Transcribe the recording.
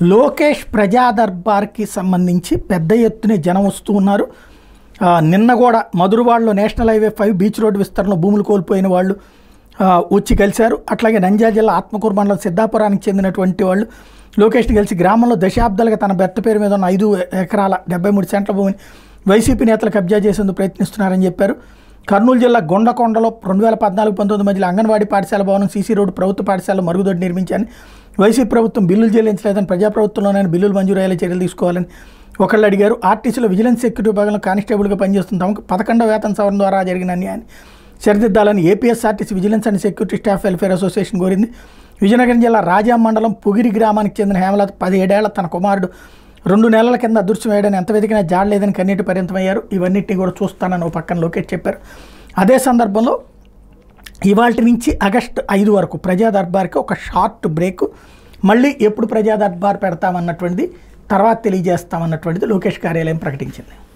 లోకేష్ ప్రజా దర్బార్కి సంబంధించి పెద్ద ఎత్తున జనం వస్తూ ఉన్నారు ఆ, నిన్న కూడా మధురవాడలో national highway five beach road విస్తరణలో భూములు కోల్పోయిన వాళ్ళు ఆ, వచ్చి కలిశారు అట్లాగే నంద్యాల జిల్లా ఆత్మకూరు మండలం సిద్ధాపురానికి చెందినటువంటి వాళ్ళు లోకేష్ని కలిసి గ్రామంలో దశాబ్దాలుగా తన భర్త పేరు మీద ఉన్న ఐదు ఎకరాల డెబ్బై మూడు సెంట్ల భూమిని వైసీపీ నేతలు కబ్జా చేసేందుకు ప్రయత్నిస్తున్నారని చెప్పారు కర్నూలు జిల్లా గొండకొండలో రెండు వేల పద్నాలుగు పంతొమ్మిది మధ్యలో అంగన్వాడీ పాఠశాల భవనం సీసీ రోడ్డు ప్రభుత్వ పాఠశాల మరుగుదొడ్డి నిర్మించాలని వైసీపీ ప్రభుత్వం బిల్లులు చెల్లించలేదని ప్రజాప్రభుత్వంలోనైనా బిల్లులు మంజూరు అయ్యేలా చర్యలు తీసుకోవాలని ఒకళ్ళు అడిగారు ఆర్టీసీలో విజిలెన్స్ సెక్యూరిటీ విభాగంలో కానిస్టేబుల్గా పనిచేస్తున్న తమకు పదకొండవ వేతన సవరణ ద్వారా జరిగిన అన్యాయాన్ని సరిదిద్దాలని APSRTC vigilance and security staff welfare association కోరింది విజయనగరం జిల్లా రాజా మండలం పుగిరి గ్రామానికి చెందిన హేమలత పదిహేడేళ్ల తన కుమారుడు రెండు నెలల కింద అదృశ్యం వేయడానికి ఎంత వెతికినా జాడలేదని కన్నీటి పరిమితమయ్యారు ఇవన్నిటిని కూడా చూస్తానని ఒక పక్కన లోకేష్ చెప్పారు అదే సందర్భంలో ఇవాళ నుంచి ఆగస్టు ఐదు వరకు ప్రజా దర్బార్కి ఒక షార్ట్ బ్రేక్ మళ్ళీ ఎప్పుడు ప్రజా దర్బార్ పెడతామన్నటువంటిది తర్వాత తెలియజేస్తామన్నటువంటిది లోకేష్ కార్యాలయం ప్రకటించింది